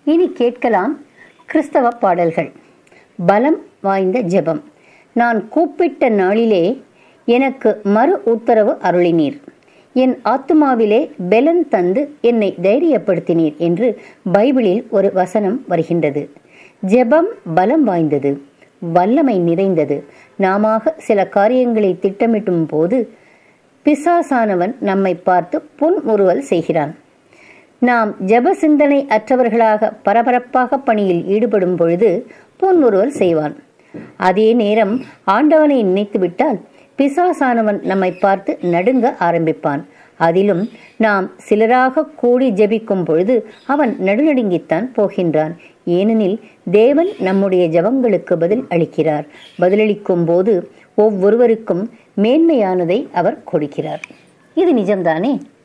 இனி கேட்கலாம் கிறிஸ்தவ பாடல்கள் பலம் வாய்ந்த ஜெபம் நான் கூப்பிட்ட நாளிலே எனக்கு மறு உத்தரவு அருளினீர் என் ஆத்துமாவிலே பெலன் தந்து என்னை தைரியப்படுத்தினீர் என்று பைபிளில் ஒரு வசனம் வருகின்றது ஜெபம் பலம் வாய்ந்தது வல்லமை நிறைந்தது நாமாக சில காரியங்களை திட்டமிட்டும் போது பிசாசானவன் நம்மை பார்த்து புன்முறுவல் செய்கிறான் நாம் ஜெப சிந்தனை அற்றவர்களாக பரபரப்பாக பணியில் ஈடுபடும் பொழுது புன்முறுவல் செய்வான் அதே நேரம் ஆண்டவனை நினைத்துவிட்டால் பிசாசானவன் நம்மை பார்த்து நடுங்க ஆரம்பிப்பான் அதிலும் நாம் சிலராக கூடி ஜெபிக்கும் பொழுது அவன் நடுநடுங்கித்தான் போகின்றான் ஏனெனில் தேவன் நம்முடைய ஜபங்களுக்கு பதில் அளிக்கிறார் பதிலளிக்கும் போது ஒவ்வொருவருக்கும் மேன்மையானதை அவர் கொடுக்கிறார் இது நிஜம்தானே